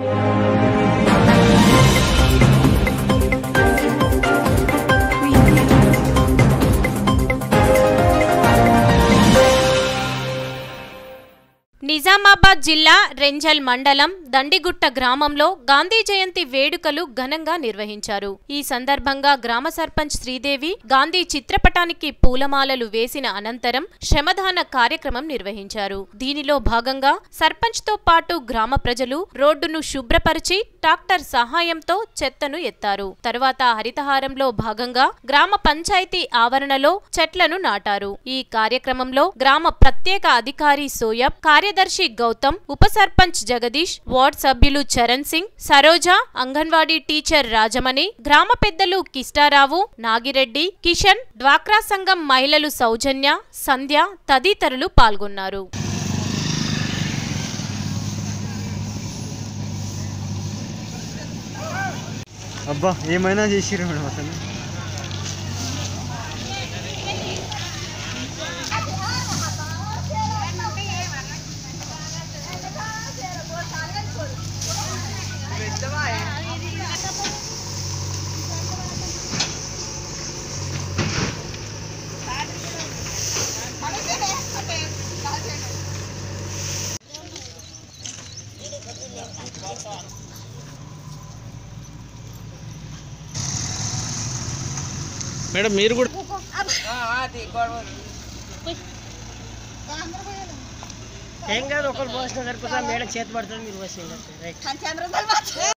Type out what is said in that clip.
నిజామాబాద్ జిల్లా రెంజల్ మండలం దండిగుట్ట గ్రామంలో గాంధీ జయంతి వేడుకలు ఘనంగా నిర్వహించారు ఈ సందర్భంగా గ్రామ సర్పంచ్ శ్రీదేవి గాంధీ చిత్రపటానికి పూలమాలలు వేసిన అనంతరం శ్రమదాన కార్యక్రమం నిర్వహించారు దీనిలో భాగంగా సర్పంచ్ తో పాటు గ్రామ ప్రజలు రోడ్డును శుభ్రపరిచి ట్రాక్టర్ సహాయంతో చెత్తను ఎత్తారు తరువాత హరితహారంలో భాగంగా గ్రామ పంచాయతీ ఆవరణలో చెట్లను నాటారు ఈ కార్యక్రమంలో గ్రామ ప్రత్యేక అధికారి సోయబ్ కార్యదర్శి గౌతమ్ ఉప సర్పంచ్ జగదీష్ వార్డ్ సభ్యులు చరణ్ సింగ్ సరోజ అంగన్వాడీ టీచర్ రాజమణి గ్రామ పెద్దలు కిష్టారావు నాగిరెడ్డి కిషన్ డ్వాక్రా సంఘం మహిళలు సౌజన్య సంధ్య తదితరులు పాల్గొన్నారు అబ్బా ఏమైనా చేసిర్రు మేడం అసలు మేడం మీరు కూడా ఏం కాదు ఒకరు పోసిన సరిపోతా మేడం చేతి పడుతుంది మీరు పోసింది రైట్